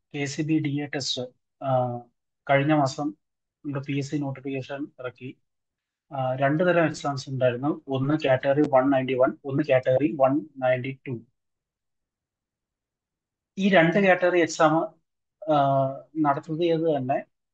K C B D A test കഴിഞ്ഞ മാസം നമ്മുടെ പി എസ് സി നോട്ടിഫിക്കേഷൻ ഇറക്കി ആ, രണ്ട് തരം എക്സാംസ് ഉണ്ടായിരുന്നു ഒന്ന് കാറ്റഗറി വൺ നയൻറ്റി വൺ ഒന്ന് കാറ്റഗറി വൺ നയൻറ്റി ടു ഈ രണ്ട് കാറ്റഗറി എക്സാം നടത്തുന്നത് ചെയ്ത് തന്നെ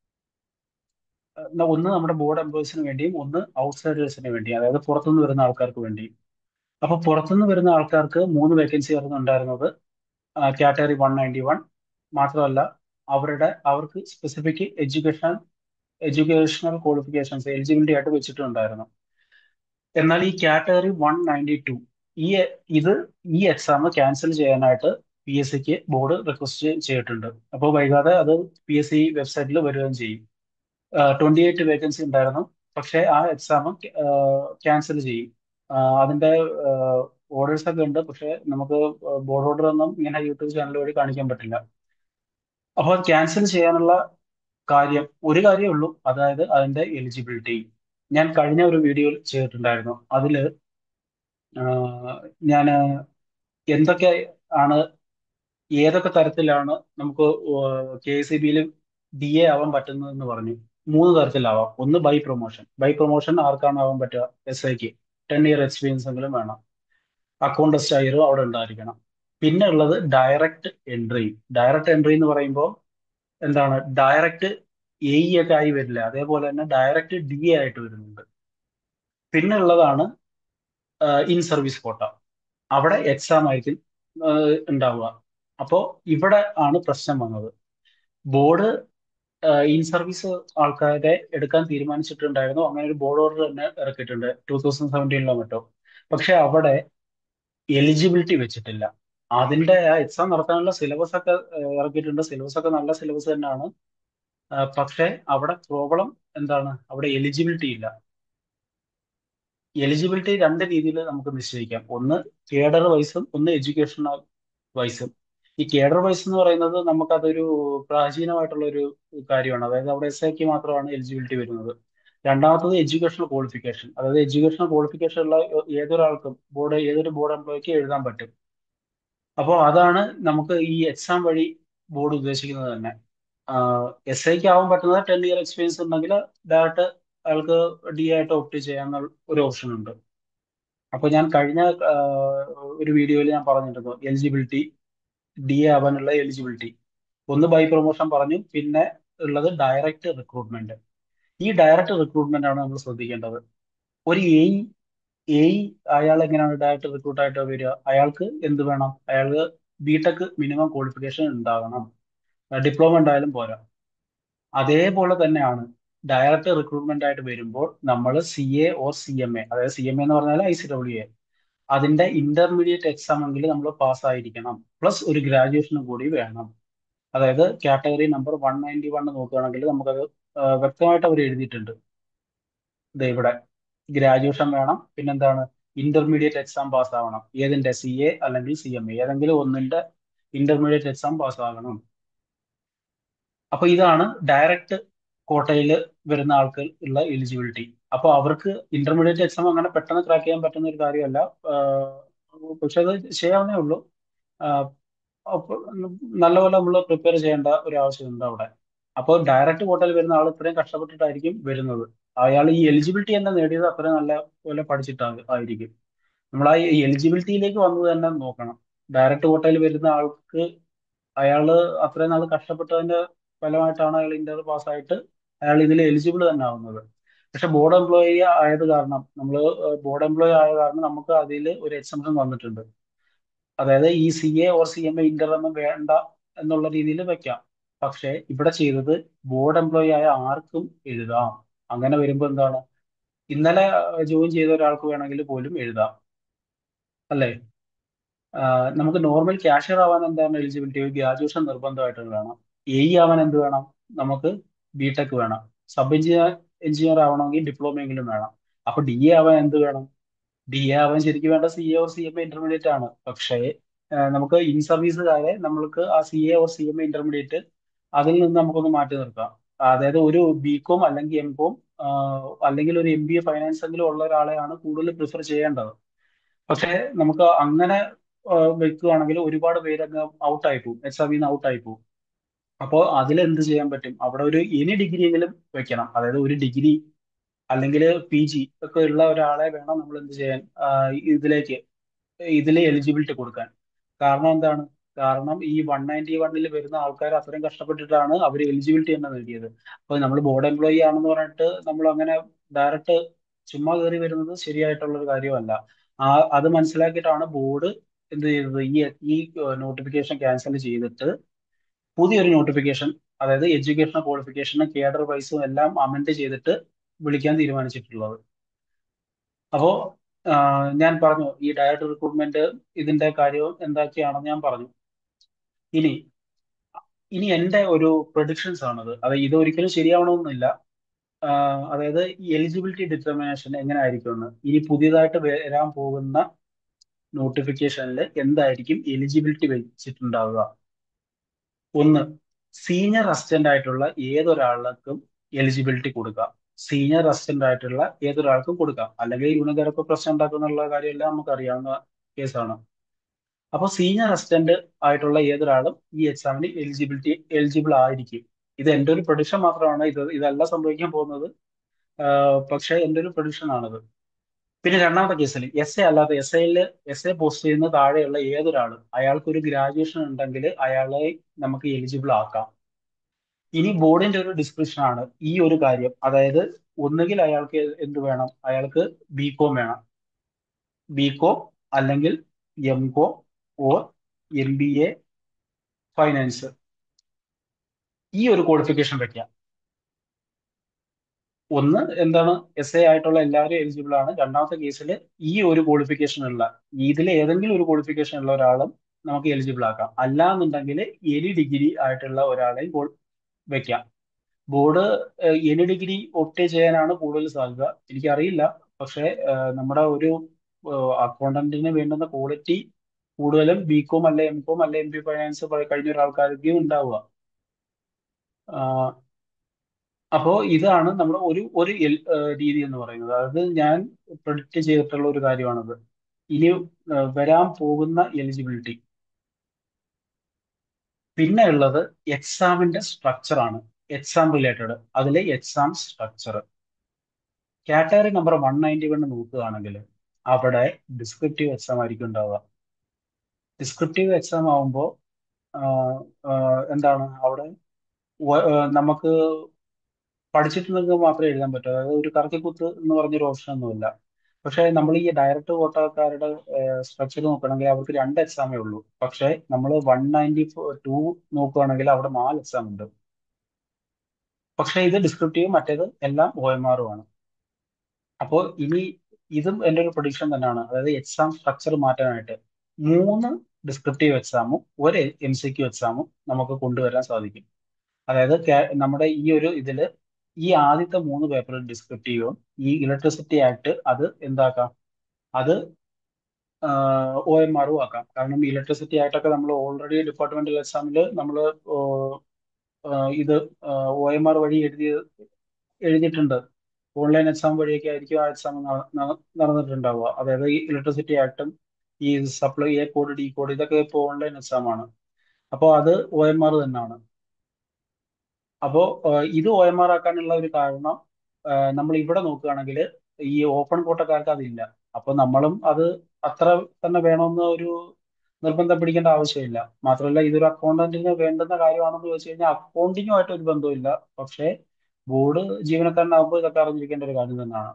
ആ, ഒന്ന് നമ്മുടെ ബോർഡ് എംപ്ലോയീസിന് വേണ്ടിയും ഒന്ന് ഔട്ട്സൈഡേഴ്സിന് വേണ്ടിയും അതായത് പുറത്തുനിന്ന് വരുന്ന ആൾക്കാർക്ക് വേണ്ടിയും അപ്പൊ പുറത്തുനിന്ന് വരുന്ന ആൾക്കാർക്ക് മൂന്ന് വേക്കൻസി ആയിരുന്നു ഉണ്ടായിരുന്നത് കാറ്റഗറി വൺ നയൻറ്റി വൺ മാത്രമല്ല അവരുടെ അവർക്ക് specific education educational qualifications eligibility ആയിട്ട് വെച്ചിട്ടുണ്ടായിരുന്നു എന്നാൽ ഈ കാറ്റഗറി വൺ നയൻറ്റി ടു ഈ ഇത് ഈ എക്സാം ക്യാൻസൽ ചെയ്യാനായിട്ട് പി എസ് സിക്ക് ബോർഡ് റിക്വസ്റ്റ് ചെയ്തിട്ടുണ്ട് അപ്പോൾ വൈകാതെ അത് പി എസ് സി വെബ്സൈറ്റിൽ വരികയും ചെയ്യും ട്വന്റി എയ്റ്റ് വേക്കൻസി ഉണ്ടായിരുന്നു പക്ഷേ ആ എക്സാം ക്യാൻസൽ ചെയ്യും ആ, അതിന്റെ ഓർഡേഴ്സ് ഒക്കെ ഉണ്ട് പക്ഷെ നമുക്ക് ബോർഡ് ഓർഡർ ഒന്നും ഇങ്ങനെ യൂട്യൂബ് ചാനൽ വഴി കാണിക്കാൻ പറ്റില്ല അപ്പോൾ ക്യാൻസൽ ചെയ്യാനുള്ള കാര്യം ഒരു കാര്യമേ ഉള്ളൂ അതായത് അതിന്റെ എലിജിബിലിറ്റി ഞാൻ കഴിഞ്ഞ ഒരു വീഡിയോയിൽ ചെയ്തിട്ടുണ്ടായിരുന്നു അതില് ഞാൻ എന്തൊക്കെ ആണ് ഏതൊക്കെ തരത്തിലാണ് നമുക്ക് കെ എസ് സി ബിയിൽ ഡി എ ആവാൻ പറ്റുന്നതെന്ന് പറഞ്ഞു മൂന്ന് തരത്തിലാവാം ഒന്ന് ബൈ പ്രൊമോഷൻ ബൈ പ്രൊമോഷൻ ആർക്കാണ് ആവാൻ പറ്റുക എസ് ഐക്ക് ടെൻ ഇയർ എക്സ്പീരിയൻസ് എങ്കിലും വേണം അക്കൗണ്ടസ്റ്റ് ആയാലും അവിടെ ഉണ്ടായിരിക്കണം പിന്നെ ഉള്ളത് ഡയറക്റ്റ് എൻട്രി ഡയറക്റ്റ് എൻട്രി എന്ന് പറയുമ്പോൾ എന്താണ് ഡയറക്റ്റ് എ ഇ ഒക്കെ ആയി വരില്ല അതേപോലെ തന്നെ ഡയറക്റ്റ് ഡി എ ആയിട്ട് വരുന്നുണ്ട് പിന്നെ ഉള്ളതാണ് ഇൻ സർവീസ് കോട്ട അവിടെ എക്സാം ആയിരിക്കും ആ, ഉണ്ടാവുക അപ്പോൾ ഇവിടെ ആണ് പ്രശ്നം വന്നത് ബോർഡ് ഇൻ സർവീസ് ആൾക്കാരെ എടുക്കാൻ തീരുമാനിച്ചിട്ടുണ്ടായിരുന്നു അങ്ങനെ ഒരു ബോർഡ് ഓർഡർ തന്നെ ഇറക്കിയിട്ടുണ്ട് ടൂ തൗസൻഡ് സെവൻറ്റീനിലോ മറ്റോ പക്ഷെ അവിടെ എലിജിബിലിറ്റി വെച്ചിട്ടില്ല അതിന്റെ ആ എക്സാം നടത്താനുള്ള സിലബസ് ഒക്കെ ആ, ഇറക്കിയിട്ടുണ്ട് സിലബസ് ഒക്കെ നല്ല സിലബസ് തന്നെയാണ് ആ, പക്ഷെ അവിടെ പ്രോബ്ലം എന്താണ് അവിടെ എലിജിബിലിറ്റി ഇല്ല എലിജിബിലിറ്റി രണ്ട് രീതിയിൽ നമുക്ക് നിശ്ചയിക്കാം ഒന്ന് കേഡർ വൈസും ഒന്ന് എഡ്യൂക്കേഷണൽ വൈസും ഈ കേഡർ വൈസ് എന്ന് പറയുന്നത് നമുക്കതൊരു പ്രാചീനമായിട്ടുള്ള ഒരു കാര്യമാണ് അതായത് അവിടെ എസ് ഐക്ക് മാത്രമാണ് എലിജിബിലിറ്റി വരുന്നത് രണ്ടാമത്തത് എഡ്യൂക്കേഷണൽ ക്വാളിഫിക്കേഷൻ അതായത് എഡ്യൂക്കേഷണൽ ക്വാളിഫിക്കേഷൻ ഉള്ള ഏതൊരാൾക്കും ബോർഡ് ഏതൊരു ബോർഡ് എംപ്ലോയിക്ക് എഴുതാൻ പറ്റും അപ്പോൾ അതാണ് നമുക്ക് ഈ എക്സാം വഴി ബോർഡ് ഉദ്ദേശിക്കുന്നത് തന്നെ എസ് ഐക്ക് ആവാൻ പറ്റുന്നത് ടെൻ ഇയർ എക്സ്പീരിയൻസ് ഉണ്ടെങ്കിൽ ഡയറക്റ്റ് അയാൾക്ക് ഡി ആയിട്ട് ഓപ്റ്റ് ചെയ്യാനുള്ള ഒരു ഓപ്ഷൻ ഉണ്ട് അപ്പൊ ഞാൻ കഴിഞ്ഞ ആ, ഒരു വീഡിയോയിൽ ഞാൻ പറഞ്ഞിരുന്നു എലിജിബിലിറ്റി ഡി എ ആവാനുള്ള എലിജിബിലിറ്റി ഒന്ന് ബൈ പ്രൊമോഷൻ പറഞ്ഞു പിന്നെ ഉള്ളത് ഡയറക്റ്റ് റിക്രൂട്ട്മെന്റ് ഈ ഡയറക്റ്റ് റിക്രൂട്ട്മെന്റ് ആണ് നമ്മൾ ശ്രദ്ധിക്കേണ്ടത് ഒരു എ എ അയാൾ എങ്ങനെയാണ് ഡയറക്റ്റ് റിക്രൂട്ട് ആയിട്ട് വരിക അയാൾക്ക് എന്ത് വേണം അയാൾക്ക് ബിടെക് മിനിമം ക്വാളിഫിക്കേഷൻ ഉണ്ടാകണം ഡിപ്ലോമ ഉണ്ടായാലും പോരാ അതേപോലെ തന്നെയാണ് ഡയറക്റ്റ് റിക്രൂട്ട്മെന്റ് ആയിട്ട് വരുമ്പോൾ നമ്മൾ C A or C M A അതായത് സി എം എ എന്ന് പറഞ്ഞാൽ ഐ സി ഡബ്ല്യു എ അതിന്റെ ഇന്റർമീഡിയറ്റ് എക്സാം എങ്കിലും നമ്മൾ പാസ് ആയിരിക്കണം പ്ലസ് ഒരു ഗ്രാജുവേഷനും കൂടി വേണം അതായത് category number one ninety one നോക്കുകയാണെങ്കിൽ നമുക്കത് ആ, വ്യക്തമായിട്ട് അവർ എഴുതിയിട്ടുണ്ട് ദേ ഇവിടെ ഗ്രാജുവേഷൻ വേണം പിന്നെന്താണ് ഇന്റർമീഡിയറ്റ് എക്സാം പാസ് ആവണം ഏതിന്റെ സി എ അല്ലെങ്കിൽ സി എം എ ഏതെങ്കിലും ഒന്നിന്റെ ഇന്റർമീഡിയറ്റ് എക്സാം പാസ് ആകണം അപ്പൊ ഇതാണ് ഡയറക്റ്റ് കോട്ടയിൽ വരുന്ന ആൾക്ക് ഉള്ള എലിജിബിലിറ്റി അപ്പൊ അവർക്ക് ഇന്റർമീഡിയറ്റ് എക്സാം അങ്ങനെ പെട്ടെന്ന് ക്രാക്ക് ചെയ്യാൻ പറ്റുന്ന ഒരു കാര്യമല്ല ആഹ് പക്ഷെ അത് ചെയ്യാവുന്നേ ഉള്ളൂ ആഹ് അപ്പൊ നല്ലപോലെ നമ്മൾ പ്രിപ്പയർ ചെയ്യേണ്ട ഒരു ആവശ്യമുണ്ട് അവിടെ അപ്പോൾ ഡയറക്റ്റ് കോട്ടയിൽ വരുന്ന ആൾ ഇത്രയും കഷ്ടപ്പെട്ടിട്ടായിരിക്കും വരുന്നത് അയാൾ ഈ എലിജിബിലിറ്റി തന്നെ നേടിയത് അത്രയും നല്ല പോലെ പഠിച്ചിട്ടാ ആയിരിക്കും നമ്മൾ ആ എലിജിബിലിറ്റിയിലേക്ക് വന്നത് തന്നെ നോക്കണം ഡയറക്റ്റ് കോട്ടയിൽ വരുന്ന ആൾക്ക് അയാള് അത്രയും നാൾ കഷ്ടപ്പെട്ടതിന്റെ ഫലമായിട്ടാണ് അയാൾ ഇന്റർ പാസ്സായിട്ട് അയാൾ ഇതിൽ എലിജിബിൾ തന്നെ ആവുന്നത് പക്ഷെ ബോർഡ് എംപ്ലോയി ആയത് കാരണം നമ്മൾ ബോർഡ് എംപ്ലോയി ആയ കാരണം നമുക്ക് അതിൽ ഒരു എക്സംഷൻ വന്നിട്ടുണ്ട് അതായത് ഈ C A or C M A inter ഒന്നും വേണ്ട എന്നുള്ള രീതിയിൽ വെക്കാം പക്ഷെ ഇവിടെ ചെയ്തത് ബോർഡ് എംപ്ലോയി ആയ ആർക്കും എഴുതാം അങ്ങനെ വരുമ്പോൾ എന്താണ് ഇന്നലെ ജോയിൻ ചെയ്ത ഒരാൾക്ക് വേണമെങ്കിൽ പോലും എഴുതാം അല്ലേ ആഹ് നമുക്ക് നോർമൽ ക്യാഷ്യർ ആവാൻ എന്താണ് എലിജിബിലിറ്റി ഗ്രാജുവേഷൻ നിർബന്ധമായിട്ട് വേണം എ ഇ ആവാൻ എന്ത് വേണം നമുക്ക് ബിടെക് വേണം സബ് എഞ്ചിനീയർ എഞ്ചിനീയർ ആവണമെങ്കിൽ ഡിപ്ലോമ എങ്കിലും വേണം അപ്പൊ ഡി എ ആവാൻ എന്ത് വേണം ഡി എ ആവാൻ ശരിക്കും വേണ്ട C A or C M A intermediate ആണ് പക്ഷേ ആഹ് നമുക്ക് ഇൻ സർവീസുകാരെ നമ്മൾക്ക് ആ C A or C M A intermediate അതിൽ നിന്ന് നമുക്കൊന്ന് മാറ്റി നിർത്താം അതായത് ഒരു ബി കോം അല്ലെങ്കിൽ എം കോം അല്ലെങ്കിൽ ഒരു എം ബി എ ഫൈനാൻസ് എങ്കിലും ഉള്ള ഒരാളെയാണ് കൂടുതൽ പ്രിഫർ ചെയ്യേണ്ടത് പക്ഷെ നമുക്ക് അങ്ങനെ ആഹ് വെക്കുകയാണെങ്കിൽ ഒരുപാട് പേര് അങ്ങ് ഔട്ടായി പോകും എക്സാമിൽ നിന്ന് ഔട്ടായി പോകും അപ്പോൾ അതിൽ എന്ത് ചെയ്യാൻ പറ്റും അവിടെ ഒരു എനി ഡിഗ്രി എങ്കിലും വെക്കണം അതായത് ഒരു ഡിഗ്രി അല്ലെങ്കിൽ പി ജി ഒക്കെ ഉള്ള ഒരാളെ വേണം നമ്മൾ എന്ത് ചെയ്യാൻ ആ, ഇതിലേക്ക് ഇതിലെ എലിജിബിലിറ്റി കൊടുക്കാൻ കാരണം എന്താണ് കാരണം ഈ വൺ നയൻറ്റി വണ്ണിൽ വരുന്ന ആൾക്കാർ അത്രയും കഷ്ടപ്പെട്ടിട്ടാണ് അവർ എലിജിബിലിറ്റി തന്നെ നേടിയത് അപ്പൊ നമ്മൾ ബോർഡ് എംപ്ലോയി ആണെന്ന് പറഞ്ഞിട്ട് നമ്മൾ അങ്ങനെ ഡയറക്റ്റ് ചുമ്മാ കയറി വരുന്നത് ശരിയായിട്ടുള്ള ഒരു കാര്യമല്ല ആ അത് മനസ്സിലാക്കിയിട്ടാണ് ബോർഡ് എന്ത് ചെയ്തത് ഈ ഈ നോട്ടിഫിക്കേഷൻ ക്യാൻസൽ ചെയ്തിട്ട് പുതിയൊരു നോട്ടിഫിക്കേഷൻ അതായത് എഡ്യൂക്കേഷൻ ക്വാളിഫിക്കേഷനും കേഡർ വൈസും എല്ലാം അമെൻഡ് ചെയ്തിട്ട് വിളിക്കാൻ തീരുമാനിച്ചിട്ടുള്ളത് അപ്പോ ആഹ് ഞാൻ പറഞ്ഞു ഈ ഡയറക്ട് റിക്രൂട്ട്മെന്റ് ഇതിന്റെ കാര്യവും എന്തൊക്കെയാണെന്ന് ഞാൻ പറഞ്ഞു ഇനി ഇനി എന്റെ ഒരു പ്രൊഡിക്ഷൻസ് ആണത് അത് ഇത് ഒരിക്കലും ശരിയാവണമെന്നില്ല ആഹ് അതായത് ഈ എലിജിബിലിറ്റി ഡിറ്റർമിനേഷൻ എങ്ങനെ ആയിരിക്കും എന്ന് ഇനി പുതിയതായിട്ട് വരാൻ പോകുന്ന നോട്ടിഫിക്കേഷനിൽ എന്തായിരിക്കും എലിജിബിലിറ്റി വെച്ചിട്ടുണ്ടാവുക ഒന്ന് സീനിയർ അസിസ്റ്റന്റ് ആയിട്ടുള്ള ഏതൊരാൾക്കും എലിജിബിലിറ്റി കൊടുക്കാം സീനിയർ അസിസ്റ്റന്റ് ആയിട്ടുള്ള ഏതൊരാൾക്കും കൊടുക്കാം അല്ലെങ്കിൽ യൂണിയൻ പ്രശ്നം ഉണ്ടാക്കുന്നുള്ള കാര്യമെല്ലാം നമുക്ക് അറിയാവുന്ന കേസാണ് അപ്പോൾ സീനിയർ അസിസ്റ്റന്റ് ആയിട്ടുള്ള ഏതൊരാളും ഈ എക്സാമിന് എലിജിബിലിറ്റി എലിജിബിൾ ആയിരിക്കും ഇത് എൻ്റെ ഒരു പ്രൊഡിക്ഷൻ മാത്രമാണ് ഇത് ഇതല്ല സംഭവിക്കാൻ പോകുന്നത് ആഹ് പക്ഷേ എൻ്റെ ഒരു പ്രൊഡിക്ഷൻ ആണത് പിന്നെ രണ്ടാമത്തെ കേസിൽ എസ് എ അല്ലാതെ എസ് എയിൽ എസ് എ പോസ്റ്റ് ചെയ്യുന്ന താഴെയുള്ള ഏതൊരാളും അയാൾക്ക് ഒരു ഗ്രാജുവേഷൻ ഉണ്ടെങ്കിൽ അയാളെ നമുക്ക് എലിജിബിൾ ആക്കാം ഇനി ബോർഡിന്റെ ഒരു ഡിസ്ക്രിപ്ഷൻ ആണ് ഈ ഒരു കാര്യം അതായത് ഒന്നുകിൽ അയാൾക്ക് എന്ത് വേണം അയാൾക്ക് ബി കോം വേണം ബി കോം അല്ലെങ്കിൽ M com or M B A finance ഈ ഒരു ക്വാളിഫിക്കേഷൻ വെക്കാം ഒന്ന് എന്താണ് എസ് എ ആയിട്ടുള്ള എല്ലാവരും എലിജിബിൾ ആണ് രണ്ടാമത്തെ കേസിൽ ഈ ഒരു ക്വാളിഫിക്കേഷൻ ഉള്ള ഇതിൽ ഏതെങ്കിലും ഒരു ക്വാളിഫിക്കേഷൻ ഉള്ള ഒരാളും നമുക്ക് എലിജിബിൾ ആക്കാം അല്ലാന്നുണ്ടെങ്കിൽ എനി ഡിഗ്രി ആയിട്ടുള്ള ഒരാളെയും qual- വെക്കാം ബോർഡ് എനി ഡിഗ്രി ഒപ്റ്റ് ചെയ്യാനാണ് കൂടുതൽ സാധ്യത എനിക്കറിയില്ല പക്ഷേ ഏഹ്, നമ്മുടെ ഒരു അക്കൗണ്ടന്റിന് വേണ്ടുന്ന ക്വാളിറ്റി കൂടുതലും ബി കോം അല്ലെ എം കോം അല്ലെ എം പി ഫൈനാൻസ് കഴിഞ്ഞ ഒരാൾക്കാർക്കും ഉണ്ടാവുക ആഹ് അപ്പോ ഇതാണ് നമ്മുടെ ഒരു ഒരു എൽ- ഏഹ് രീതി എന്ന് പറയുന്നത് അതായത് ഞാൻ പ്രൊഡിക്റ്റ് ചെയ്തിട്ടുള്ള ഒരു കാര്യമാണത് ഇനി ഏഹ് വരാൻ പോകുന്ന എലിജിബിലിറ്റി പിന്നെ ഉള്ളത് എക്സാമിന്റെ സ്ട്രക്ചർ ആണ് എക്സാം റിലേറ്റഡ് അതിലെ exam structure category number one ninety one നോക്കുകയാണെങ്കിൽ അവിടെ ഡിസ്ക്രിപ്റ്റീവ് എക്സാം ആയിരിക്കും ഉണ്ടാവുക ഡിസ്ക്രിപ്റ്റീവ് എക്സാം ആവുമ്പോൾ എന്താണ് അവിടെ വ- ഏഹ് നമുക്ക് പഠിച്ചിട്ടുണ്ടെങ്കിൽ മാത്രമേ എഴുതാൻ പറ്റൂ അതായത് ഒരു കറക്കിക്കുത്ത് എന്ന് പറഞ്ഞൊരു ഓപ്ഷൻ ഒന്നുമില്ല പക്ഷേ നമ്മൾ ഈ ഡയറക്റ്റ് വോട്ടർക്കാരുടെ സ്ട്രക്ചർ നോക്കുകയാണെങ്കിൽ അവർക്ക് രണ്ട് എക്സാമേ ഉള്ളൂ പക്ഷേ നമ്മൾ വൺ നയൻറ്റി ടു നോക്കുകയാണെങ്കിൽ അവിടെ നാല് എക്സാം ഉണ്ട് പക്ഷേ ഇത് ഡിസ്ക്രിപ്റ്റീവ് മറ്റേത് എല്ലാം ഒ എം ആറും ആണ് അപ്പോൾ ഇനി ഇതും എൻ്റെ ഒരു പ്രൊഡിക്ഷൻ തന്നെയാണ് അതായത് എക്സാം സ്ട്രക്ചർ മാറ്റാനായിട്ട് മൂന്ന് ഡിസ്ക്രിപ്റ്റീവ് എക്സാമും ഒരു എം സി ക്യു എക്സാമും നമുക്ക് കൊണ്ടുവരാൻ സാധിക്കും അതായത് കേ- നമ്മുടെ ഈ ഒരു ഇതില് ഈ ആദ്യത്തെ മൂന്ന് പേപ്പർ ഡിസ്ക്രിപ്റ്റീവും ഈ ഇലക്ട്രിസിറ്റി ആക്ട് അത് എന്താക്കാം അത് ഒ എം ആറും ആക്കാം കാരണം ഇലക്ട്രിസിറ്റി ആയിട്ടൊക്കെ നമ്മൾ ഓൾറെഡി ഡിപ്പാർട്ട്മെന്റൽ എക്സാമിൽ നമ്മൾ ഇത് ഒ എം ആർ വഴി എഴുതി എഴുതിയിട്ടുണ്ട് ഓൺലൈൻ എക്സാം വഴിയൊക്കെ ആയിരിക്കും ആ എക്സാം നടന്നിട്ടുണ്ടാവുക അതായത് ഈ ഇലക്ട്രിസിറ്റി ആക്ടും ഈ supply A code D code ഇതൊക്കെ ഇപ്പോൾ ഓൺലൈൻ എക്സാം ആണ് അപ്പോൾ അത് ഒ എം ആർ തന്നെയാണ് അപ്പോൾ ഇത് ഒ എം ആർ ആക്കാനുള്ള ഒരു കാരണം നമ്മൾ ഇവിടെ നോക്കുകയാണെങ്കിൽ ഈ ഓപ്പൺ കോട്ടക്കാർക്ക് അതില്ല അപ്പൊ നമ്മളും അത് അത്ര തന്നെ വേണമെന്ന് ഒരു നിർബന്ധം പിടിക്കേണ്ട ആവശ്യമില്ല മാത്രമല്ല ഇതൊരു അക്കൗണ്ടന്റിന് വേണ്ടുന്ന കാര്യമാണെന്ന് വെച്ച് കഴിഞ്ഞാൽ അക്കൗണ്ടിങ്ങുമായിട്ട് ഒരു ബന്ധമില്ല പക്ഷേ ബോർഡ് ജീവനക്കാരനാകുമ്പോൾ ഇതൊക്കെ അറിഞ്ഞിരിക്കേണ്ട ഒരു കാര്യം തന്നെയാണ്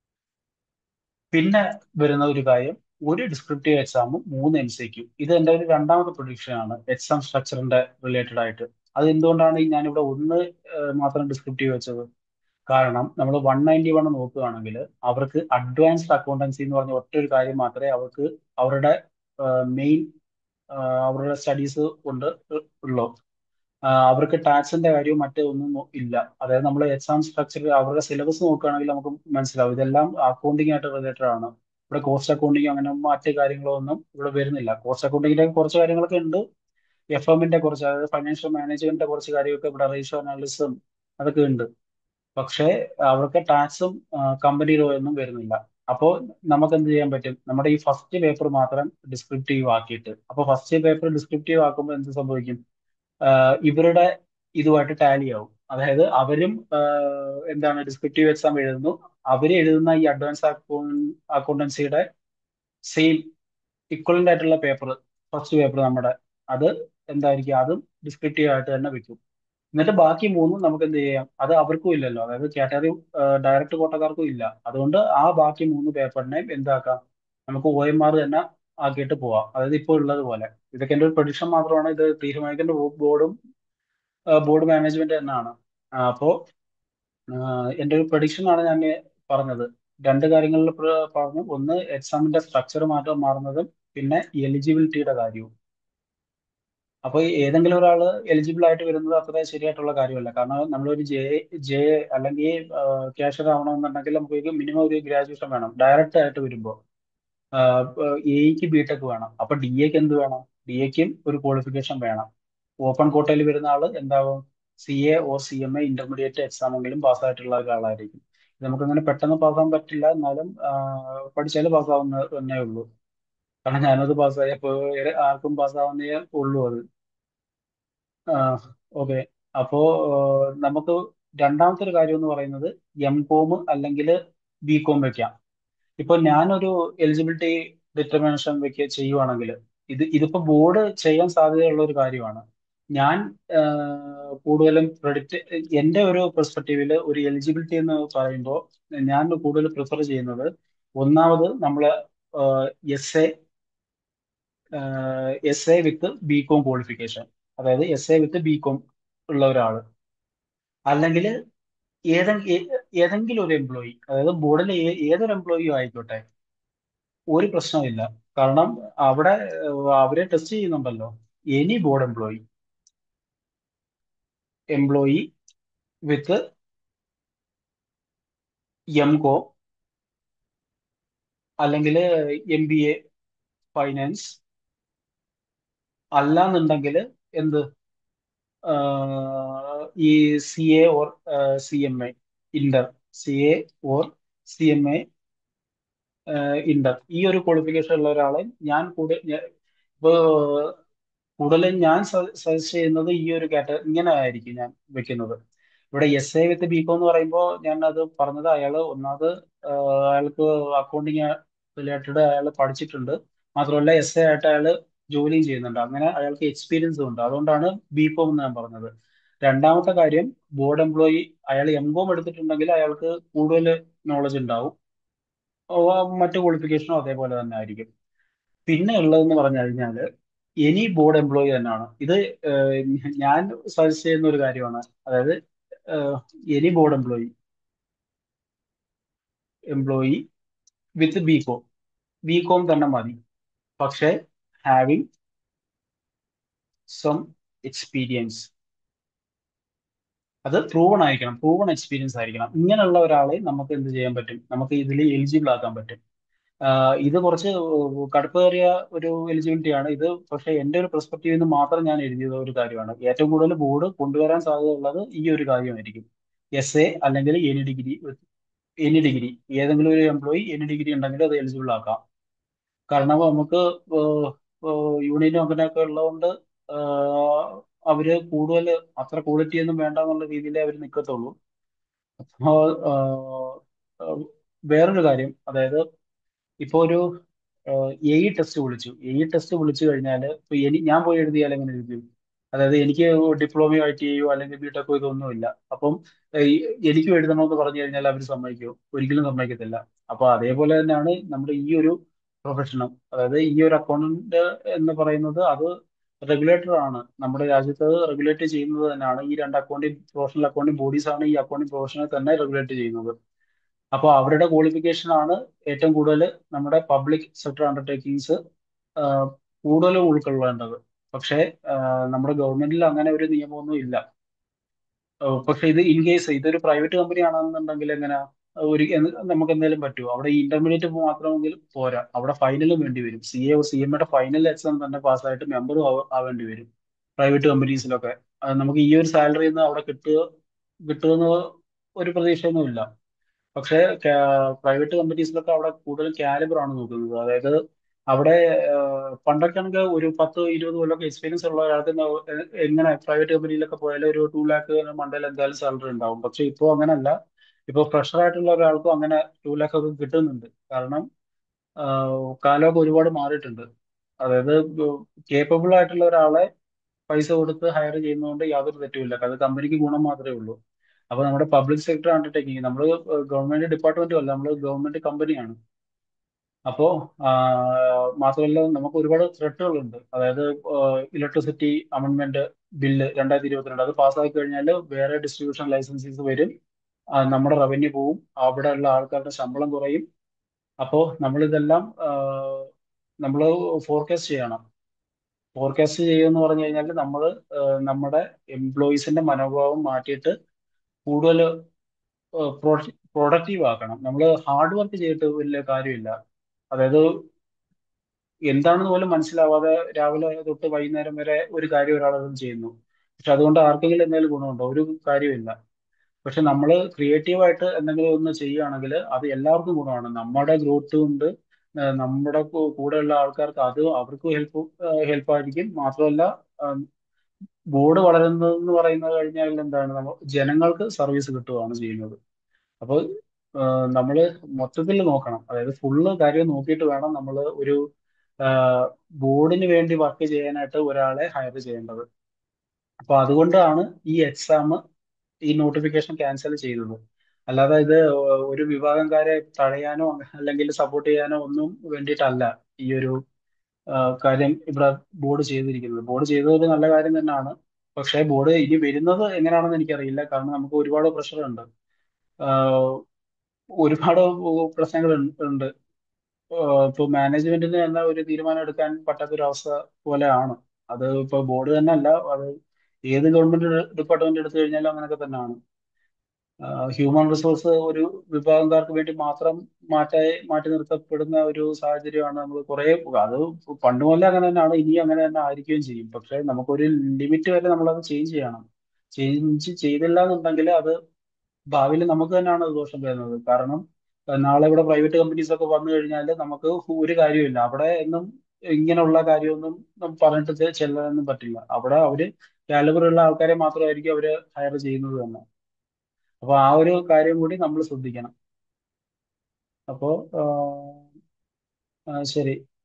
പിന്നെ വരുന്ന ഒരു കാര്യം ഒരു ഡിസ്ക്രിപ്റ്റീവ് എക്സാമും മൂന്ന് എം സി ക്യു ഇത് എൻ്റെ ഒരു രണ്ടാമത്തെ പ്രൊഡിക്ഷൻ ആണ് എക്സാം സ്ട്രക്ചറിന്റെ റിലേറ്റഡ് ആയിട്ട് അത് എന്തുകൊണ്ടാണ് ഈ ഞാനിവിടെ ഒന്ന് ഏഹ്, മാത്രം ഡിസ്ക്രിപ്റ്റീവ് വെച്ചത് കാരണം നമ്മൾ വൺ നയൻറ്റി വൺ നോക്കുകയാണെങ്കിൽ അവർക്ക് അഡ്വാൻസ്ഡ് അക്കൗണ്ടൻസി എന്ന് പറഞ്ഞ ഒറ്റ ഒരു കാര്യം മാത്രമേ അവർക്ക് അവരുടെ മെയിൻ അവരുടെ സ്റ്റഡീസ് കൊണ്ട് ഉള്ളൂ ആ, അവർക്ക് ടാക്സിന്റെ കാര്യവും മറ്റേ ഒന്നും നോ- ഇല്ല അതായത് നമ്മൾ എക്സാം സ്ട്രക്ചർ അവരുടെ സിലബസ് നോക്കുകയാണെങ്കിൽ നമുക്ക് മനസ്സിലാവും ഇതെല്ലാം അക്കൗണ്ടിങ് ആയിട്ട് റിലേറ്റഡ് ആണ് ഇവിടെ കോസ്റ്റ് അക്കൗണ്ടിങ് അങ്ങനെ മറ്റു കാര്യങ്ങളോ ഒന്നും ഇവിടെ വരുന്നില്ല കോസ്റ്റ് അക്കൗണ്ടിങ്ങിന്റെ കുറച്ച് കാര്യങ്ങളൊക്കെ ഉണ്ട് എഫ് എമ്മിന്റെ കുറച്ച് അതായത് ഫൈനാൻഷ്യൽ മാനേജ്മെന്റിന്റെ കുറച്ച് കാര്യമൊക്കെ ഇവിടെ റേഷ്യോ അനാലിസിസും അതൊക്കെ ഉണ്ട് പക്ഷേ അവർക്ക് ടാക്സും കമ്പനി ലോ ഒന്നും വരുന്നില്ല അപ്പോൾ നമുക്ക് എന്ത് ചെയ്യാൻ പറ്റും നമ്മുടെ ഈ ഫസ്റ്റ് പേപ്പർ മാത്രം ഡിസ്ക്രിപ്റ്റീവ് ആക്കിയിട്ട് അപ്പോൾ ഫസ്റ്റ് പേപ്പർ ഡിസ്ക്രിപ്റ്റീവ് ആക്കുമ്പോൾ എന്ത് സംഭവിക്കും ആഹ് ഇവരുടെ ഇതുമായിട്ട് ടാലി ആവും അതായത് അവരും ആഹ്, എന്താണ് ഡിസ്ക്രിപ്റ്റീവ് എക്സാം എഴുതുന്നു അവര് എഴുതുന്ന ഈ അഡ്വാൻസ് അക്കൗണ്ടൻസിയുടെ സെയിം ഇക്വലന്റ് ആയിട്ടുള്ള പേപ്പർ ഫസ്റ്റ് പേപ്പർ നമ്മുടെ അത് എന്തായിരിക്കും അതും ഡിസ്ക്രിപ്റ്റീവ് ആയിട്ട് തന്നെ വെക്കും എന്നിട്ട് ബാക്കി മൂന്നും നമുക്ക് എന്ത് ചെയ്യാം അത് അവർക്കും ഇല്ലല്ലോ അതായത് കാറ്റഗറി ഡയറക്റ്റ് കോട്ടക്കാർക്കും ഇല്ല അതുകൊണ്ട് ആ ബാക്കി മൂന്ന് പേപ്പറിനെ എന്താക്കാം നമുക്ക് ഒ എം ആർ തന്നെ ആക്കിയിട്ട് പോവാം അതായത് ഇപ്പോൾ ഉള്ളത് പോലെ ഇതൊക്കെ എൻ്റെ ഒരു പ്രൊഡിക്ഷൻ മാത്രമാണ് ഇത് തീരുമാനിക്കേണ്ട ബോർഡും ബോർഡ് മാനേജ്മെന്റ് തന്നെയാണ് അപ്പോൾ എൻ്റെ ഒരു പ്രൊഡിക്ഷൻ ആണ് ഞാൻ പറഞ്ഞത് രണ്ട് കാര്യങ്ങളിൽ പ്ര- പറഞ്ഞു ഒന്ന് എക്സാമിന്റെ സ്ട്രക്ചർ മാറ്റം മാറുന്നതും പിന്നെ എലിജിബിലിറ്റിയുടെ കാര്യവും അപ്പൊ ഏതെങ്കിലും ഒരാൾ എലിജിബിൾ ആയിട്ട് വരുന്നത് അത്ര ശരിയായിട്ടുള്ള കാര്യമല്ല കാരണം നമ്മളൊരു ജെ ജെ അല്ലെങ്കിൽ ക്യാഷ്യർ ആവണമെന്നുണ്ടെങ്കിൽ നമുക്ക് മിനിമം ഒരു ഗ്രാജുവേഷൻ വേണം ഡയറക്റ്റ് ആയിട്ട് വരുമ്പോൾ എയ്ക്ക് ബിടെക് വേണം അപ്പൊ ഡി എക്ക് എന്ത് വേണം ഡി എക്കും ഒരു ക്വാളിഫിക്കേഷൻ വേണം ഓപ്പൺ കോട്ടയിൽ വരുന്ന ആള് എന്താവും C A or C M A intermediate exam എങ്കിലും പാസ്സായിട്ടുള്ള ഒരാളായിരിക്കും ഇത് നമുക്കങ്ങനെ പെട്ടെന്ന് പാസ്സാൻ പറ്റില്ല എന്നാലും പഠിച്ചാൽ പാസ്സാവുന്ന തന്നെ ഉള്ളൂ കാരണം ഞാനത് പാസ്സായപ്പോൾ ആർക്കും പാസ്സാവുന്നേ ഉള്ളൂ അത് ഓക്കെ അപ്പോ ആഹ് നമുക്ക് രണ്ടാമത്തെ ഒരു കാര്യം എന്ന് പറയുന്നത് എം കോം അല്ലെങ്കിൽ ബി കോം വെക്കാം ഇപ്പൊ ഞാനൊരു എലിജിബിലിറ്റി ഡിറ്റർമിനേഷൻ വെക്കുക ചെയ്യുവാണെങ്കിൽ ഇത് ഇതിപ്പോ ബോർഡ് ചെയ്യാൻ സാധ്യതയുള്ള ഒരു കാര്യമാണ് ഞാൻ ആഹ് കൂടുതലും പ്രെഡിക്റ്റ് എന്റെ ഒരു പെർസ്പെക്റ്റീവിൽ ഒരു എലിജിബിലിറ്റി എന്ന് പറയുമ്പോൾ ഞാൻ കൂടുതൽ പ്രിഫർ ചെയ്യുന്നത് ഒന്നാമത് നമ്മള് S A S A with B com qualification അതായത് S A with B com ഉള്ള ഒരാള് അല്ലെങ്കിൽ ഏതെങ്കിലും ഏതെങ്കിലും ഒരു എംപ്ലോയി അതായത് ബോർഡിലെ ഏ- ഏതൊരു എംപ്ലോയിയും ആയിക്കോട്ടെ ഒരു പ്രശ്നമില്ല കാരണം അവിടെ ഏഹ്, അവരെ ടെസ്റ്റ് ചെയ്യുന്നുണ്ടല്ലോ any board employee employee with M com അല്ലെങ്കിൽ എം ബി എ ഫൈനാൻസ് അല്ലാന്നുണ്ടെങ്കിൽ എന്ത് ആഹ്, ഈ C A or C M A inter C A or C M A inter ഈ ഒരു ക്വാളിഫിക്കേഷൻ ഉള്ള ഒരാളെ ഞാൻ കൂടെ ഇപ്പോ കൂടുതലും ഞാൻ സജസ്റ്റ് ചെയ്യുന്നത് ഈ ഒരു കാറ്റഗറി ഇങ്ങനെ ആയിരിക്കും ഞാൻ വെക്കുന്നത് ഇവിടെ എസ് എ വിത്ത് ബികോം എന്ന് പറയുമ്പോൾ ഞാൻ അത് പറഞ്ഞത് അയാൾ ഒന്നാമത് ആഹ് അയാൾക്ക് അക്കൗണ്ടിങ് റിലേറ്റഡ് അയാൾ പഠിച്ചിട്ടുണ്ട് മാത്രമല്ല എസ് എ ആയിട്ട് അയാൾ ജോലിയും ചെയ്യുന്നുണ്ട് അങ്ങനെ അയാൾക്ക് എക്സ്പീരിയൻസും ഉണ്ട് അതുകൊണ്ടാണ് ബികോം എന്ന് ഞാൻ പറഞ്ഞത് രണ്ടാമത്തെ കാര്യം ബോർഡ് എംപ്ലോയി അയാൾ എം കോം എടുത്തിട്ടുണ്ടെങ്കിൽ അയാൾക്ക് കൂടുതൽ നോളജ് ഉണ്ടാവും ഓ, മറ്റു ക്വാളിഫിക്കേഷനും അതേപോലെ തന്നെ ആയിരിക്കും പിന്നെ ഉള്ളതെന്ന് പറഞ്ഞു കഴിഞ്ഞാല് എനി ബോർഡ് എംപ്ലോയി തന്നെയാണ് ഇത് ഏഹ്, ഞാൻ സജസ്റ്റ് ചെയ്യുന്ന ഒരു കാര്യമാണ് അതായത് any board employee employee with B com B com തന്നെ മതി പക്ഷേ ഹാവിങ് സം എക്സ്പീരിയൻസ് അത് പ്രൂവൺ ആയിരിക്കണം പ്രൂവൺ എക്സ്പീരിയൻസ് ആയിരിക്കണം ഇങ്ങനെയുള്ള ഒരാളെ നമുക്ക് എന്ത് ചെയ്യാൻ പറ്റും നമുക്ക് ഇതിൽ എലിജിബിൾ ആക്കാൻ പറ്റും ആഹ് ഇത് കുറച്ച് കടുപ്പേറിയ ഒരു എലിജിബിലിറ്റി ആണ് ഇത് പക്ഷേ എന്റെ ഒരു പെർസ്പെക്റ്റീവിൽ നിന്ന് മാത്രം ഞാൻ എഴുതിയ ഒരു കാര്യമാണ് ഏറ്റവും കൂടുതൽ ബോർഡ് കൊണ്ടുവരാൻ സാധ്യതയുള്ളത് ഈ ഒരു കാര്യമായിരിക്കും എസ് എ അല്ലെങ്കിൽ എനി ഡിഗ്രി എനി ഡിഗ്രി ഏതെങ്കിലും ഒരു എംപ്ലോയി എനി ഡിഗ്രി ഉണ്ടെങ്കിൽ അത് എലിജിബിൾ ആക്കാം കാരണം നമുക്ക് യൂണിയനും അങ്ങനെയൊക്കെ ഉള്ളതുകൊണ്ട് ആഹ് അവര് കൂടുതൽ അത്ര ക്വാളിറ്റി ഒന്നും വേണ്ട എന്നുള്ള രീതിയിലേ അവർ നിൽക്കത്തുള്ളൂ അപ്പോൾ ആഹ് വേറൊരു കാര്യം അതായത് ഇപ്പൊ ഒരു എ ഇ ടെസ്റ്റ് വിളിച്ചു എ ഇ ടെസ്റ്റ് വിളിച്ചു കഴിഞ്ഞാൽ ഇപ്പൊ എനി ഞാൻ പോയി എഴുതിയാൽ എങ്ങനെ എഴുതും അതായത് എനിക്ക് ഡിപ്ലോമയോ ഐ ടി ഐയോ അല്ലെങ്കിൽ ബിടെക്കോ ഇതൊന്നുമില്ല അപ്പം ഏഹ് എനിക്കും എഴുതണമെന്ന് പറഞ്ഞു കഴിഞ്ഞാൽ അവർ സമ്മതിക്കുമോ ഒരിക്കലും സമ്മതിക്കത്തില്ല അപ്പൊ അതേപോലെ തന്നെയാണ് നമ്മുടെ ഈ ഒരു പ്രൊഫഷനും അതായത് ഈ ഒരു അക്കൗണ്ടന്റ് എന്ന് പറയുന്നത് അത് റെഗുലേറ്റർ ആണ് നമ്മുടെ രാജ്യത്ത് റെഗുലേറ്റ് ചെയ്യുന്നത് തന്നെയാണ് ഈ രണ്ട് അക്കൗണ്ടിങ് പ്രൊഫഷണൽ അക്കൗണ്ടിങ് ബോഡീസ് ആണ് ഈ അക്കൗണ്ടിങ് പ്രൊഫഷനെ തന്നെ റെഗുലേറ്റ് ചെയ്യുന്നത് അപ്പോൾ അവരുടെ ക്വാളിഫിക്കേഷൻ ആണ് ഏറ്റവും കൂടുതൽ നമ്മുടെ പബ്ലിക് സെക്ടർ അണ്ടർടേക്കിങ്സ് കൂടുതലും ഉൾക്കൊള്ളേണ്ടത് പക്ഷേ ആഹ് നമ്മുടെ ഗവൺമെന്റിൽ അങ്ങനെ ഒരു നിയമമൊന്നും ഇല്ല ആഹ് പക്ഷെ ഇത് ഇൻ കേസ് ഇതൊരു പ്രൈവറ്റ് കമ്പനി ആണെന്നുണ്ടെങ്കിൽ എങ്ങനെ ഒരു എന്ന് നമുക്ക് എന്തെങ്കിലും പറ്റുമോ അവിടെ ഇന്റർമീഡിയറ്റ് മാത്രമെങ്കിൽ പോരാ അവിടെ ഫൈനലും വേണ്ടി വരും സി എ സി എം എയുടെ ഫൈനൽ എക്സാം തന്നെ പാസ്സായിട്ട് മെമ്പറും ആവേണ്ടി വരും പ്രൈവറ്റ് കമ്പനീസിലൊക്കെ അത് നമുക്ക് ഈ ഒരു സാലറി ഒന്നും അവിടെ കിട്ടുക കിട്ടുമെന്ന് ഒരു പ്രതീക്ഷയൊന്നും ഇല്ല പക്ഷേ പ്രൈവറ്റ് കമ്പനീസിലൊക്കെ അവിടെ കൂടുതൽ കാലിബർ ആണ് നോക്കുന്നത് അതായത് അവിടെ ആഹ് പണ്ടൊക്കെ ആണെങ്കിൽ ഒരു പത്ത് ഇരുപത് കൊല്ലമൊക്കെ എക്സ്പീരിയൻസ് ഉള്ള ഒരാൾക്ക് ന- എ- എങ്ങനെ പ്രൈവറ്റ് കമ്പനിയിലൊക്കെ പോയാലും ഒരു ടു ലാക്ക് മണ്ടയിൽ എന്തായാലും സാലറി ഉണ്ടാവും പക്ഷെ ഇപ്പോൾ അങ്ങനല്ല ഇപ്പോൾ ഫ്രഷർ ആയിട്ടുള്ള ഒരാൾക്കും അങ്ങനെ ടു ലാക്ക് ഒക്കെ കിട്ടുന്നുണ്ട് കാരണം ആഹ് കാലമൊക്കെ ഒരുപാട് മാറിയിട്ടുണ്ട് അതായത് കേപ്പബിൾ ആയിട്ടുള്ള ഒരാളെ പൈസ കൊടുത്ത് ഹയർ ചെയ്യുന്നതുകൊണ്ട് യാതൊരു തെറ്റുമില്ല അത് കമ്പനിക്ക് ഗുണം മാത്രമേ ഉള്ളൂ അപ്പൊ നമ്മുടെ പബ്ലിക് സെക്ടർ അണ്ടർടേക്കിംഗ് നമ്മൾ ഗവൺമെന്റ് ഡിപ്പാർട്ട്മെന്റും അല്ല നമ്മൾ ഗവൺമെന്റ് കമ്പനിയാണ് അപ്പോ ആ, മാത്രമല്ല നമുക്ക് ഒരുപാട് ത്രെട്ടുകളുണ്ട് അതായത് ഇലക്ട്രിസിറ്റി അമെൻമെന്റ് ബില്ല് രണ്ടായിരത്തി ഇരുപത്തിരണ്ട് അത് പാസ്സാക്കി കഴിഞ്ഞാൽ വേറെ ഡിസ്ട്രിബ്യൂഷൻ ലൈസൻസീസ് വരും ആ, നമ്മുടെ റവന്യൂ പോവും അവിടെ ഉള്ള ആൾക്കാരുടെ ശമ്പളം കുറയും അപ്പോൾ നമ്മളിതെല്ലാം നമ്മൾ ഫോർകാസ്റ്റ് ചെയ്യണം ഫോർകാസ്റ്റ് ചെയ്യുക എന്ന് പറഞ്ഞു കഴിഞ്ഞാൽ നമ്മൾ നമ്മുടെ എംപ്ലോയീസിന്റെ മനോഭാവം മാറ്റിയിട്ട് കൂടുതൽ പ്രൊഡക്റ്റീവ് ആക്കണം നമ്മൾ ഹാർഡ് വർക്ക് ചെയ്തിട്ട് വലിയ കാര്യമില്ല അതായത് എന്താണെന്ന് പോലും മനസ്സിലാവാതെ രാവിലെ തൊട്ട് വൈകുന്നേരം വരെ ഒരു കാര്യം ഒരാളത് ചെയ്യുന്നു പക്ഷെ അതുകൊണ്ട് ആർക്കെങ്കിലും എന്തെങ്കിലും ഗുണമുണ്ടോ ഒരു കാര്യമില്ല പക്ഷെ നമ്മൾ ക്രിയേറ്റീവായിട്ട് എന്തെങ്കിലും ഒന്ന് ചെയ്യുകയാണെങ്കിൽ അത് എല്ലാവർക്കും ഗുണമാണ് നമ്മുടെ ഗ്രോത്ത് കൊണ്ട് ഏഹ് നമ്മുടെ കൂ- കൂടെയുള്ള ആൾക്കാർക്ക് അത് അവർക്ക് ഹെൽപ്പ് ഹെൽപ്പ് ആയിരിക്കും മാത്രമല്ല ബോർഡ് വളരുന്നതെന്ന് പറയുന്നത് കഴിഞ്ഞാൽ എന്താണ് നമ്മൾ ജനങ്ങൾക്ക് സർവീസ് കിട്ടുകയാണ് ചെയ്യുന്നത് അപ്പോൾ നമ്മൾ മൊത്തത്തിൽ നോക്കണം അതായത് ഫുള്ള് കാര്യം നോക്കിയിട്ട് വേണം നമ്മൾ ഒരു ബോർഡിന് വേണ്ടി വർക്ക് ചെയ്യാനായിട്ട് ഒരാളെ ഹയർ ചെയ്യേണ്ടത് അപ്പൊ അതുകൊണ്ടാണ് ഈ എക്സാം ഈ നോട്ടിഫിക്കേഷൻ ക്യാൻസൽ ചെയ്തത് അല്ലാതെ ഇത് ഒരു വിഭാഗംകാരെ തടയാനോ അല്ലെങ്കിൽ സപ്പോർട്ട് ചെയ്യാനോ ഒന്നും വേണ്ടിയിട്ടല്ല ഈ ഒരു ആ, കാര്യം ഇവിടെ ബോർഡ് ചെയ്തിരിക്കുന്നത് ബോർഡ് ചെയ്തത് ഒരു നല്ല കാര്യം തന്നെയാണ് പക്ഷേ ബോർഡ് ഇനി വരുന്നത് എങ്ങനെയാണെന്ന് എനിക്കറിയില്ല കാരണം നമുക്ക് ഒരുപാട് പ്രഷറുണ്ട് ഒരുപാട് പ്രശ്നങ്ങൾ ഉണ്ട് ഇപ്പൊ മാനേജ്മെന്റിന് തന്നെ ഒരു തീരുമാനം എടുക്കാൻ പറ്റാത്തൊരു അവസ്ഥ പോലെയാണ് അത് ഇപ്പൊ ബോർഡ് തന്നെ അല്ല അത് ഏത് ഗവൺമെന്റ് ഡിപ്പാർട്ട്മെന്റ് എടുത്തു കഴിഞ്ഞാലും അങ്ങനെയൊക്കെ തന്നെയാണ് ഹ്യൂമൻ റിസോഴ്സ് ഒരു വിഭാഗക്കാർക്ക് വേണ്ടി മാത്രം മാറ്റായി മാറ്റി നിർത്തപ്പെടുന്ന ഒരു സാഹചര്യമാണ് നമ്മൾ കുറെ അത് പണ്ട് മുതലേ അങ്ങനെ തന്നെയാണ് ഇനി അങ്ങനെ തന്നെ ആയിരിക്കുകയും ചെയ്യും പക്ഷെ നമുക്കൊരു ലിമിറ്റ് വരെ നമ്മളത് ചേഞ്ച് ചെയ്യണം ചേഞ്ച് ചെയ്തില്ല എന്നുണ്ടെങ്കിൽ അത് ഭാവിയിൽ നമുക്ക് തന്നെയാണ് അത് ദോഷം വരുന്നത് കാരണം ഏഹ് നാളെ ഇവിടെ പ്രൈവറ്റ് കമ്പനീസ് ഒക്കെ വന്നു കഴിഞ്ഞാൽ നമുക്ക് ഒരു കാര്യമില്ല അവിടെ ഒന്നും ഇങ്ങനെയുള്ള കാര്യമൊന്നും നം പറഞ്ഞിട്ട് ചെ- ചെല്ലാനൊന്നും പറ്റില്ല അവിടെ അവര് കാലിബർ ഉള്ള ആൾക്കാരെ മാത്രമായിരിക്കും അവര് ഹയർ ചെയ്യുന്നത് തന്നെ അപ്പൊ ആ ഒരു കാര്യം കൂടി നമ്മൾ ശ്രദ്ധിക്കണം അപ്പോ ആഹ്, ആഹ് ശരി